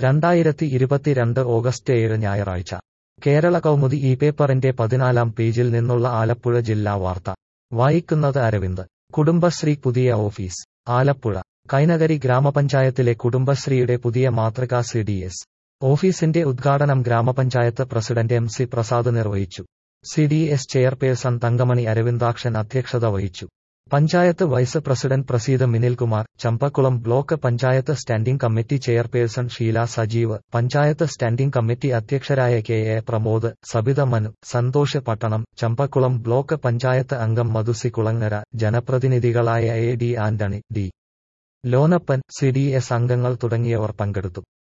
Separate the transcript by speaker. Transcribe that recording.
Speaker 1: രണ്ടായിരത്തി ഇരുപത്തിരണ്ട് ഓഗസ്റ്റ് ഏഴ് ഞായറാഴ്ച കേരള കൗമുദി ഈ പേപ്പറിന്റെ പതിനാലാം പേജിൽ നിന്നുള്ള ആലപ്പുഴ ജില്ലാ വാർത്ത വായിക്കുന്നത് അരവിന്ദ് കുടുംബശ്രീ പുതിയ ഓഫീസ് ആലപ്പുഴ കൈനകരി ഗ്രാമപഞ്ചായത്തിലെ കുടുംബശ്രീയുടെ പുതിയ മാതൃകാ സി ഡി എസ് ഓഫീസിന്റെ ഉദ്ഘാടനം ഗ്രാമപഞ്ചായത്ത് പ്രസിഡന്റ് എം സി പ്രസാദ് നിർവഹിച്ചു C D S chairperson Thankamani Aravindakshan അധ്യക്ഷത വഹിച്ചു panchayat vice president Praseed Minilkumar Champakulam block panchayat standing committee chairperson Sheela Sajeev panchayat standing committee അധ്യക്ഷരായ K A Pramod Sabitha Manu Santhosh Pattanam Champakulam block panchayat അംഗം മധുസി കുളങ്ങര ജനപ്രതിനിധികളായ A D Antony D Lonappan C D S അംഗങ്ങൾ തുടങ്ങിയവർ പങ്കെടുത്തു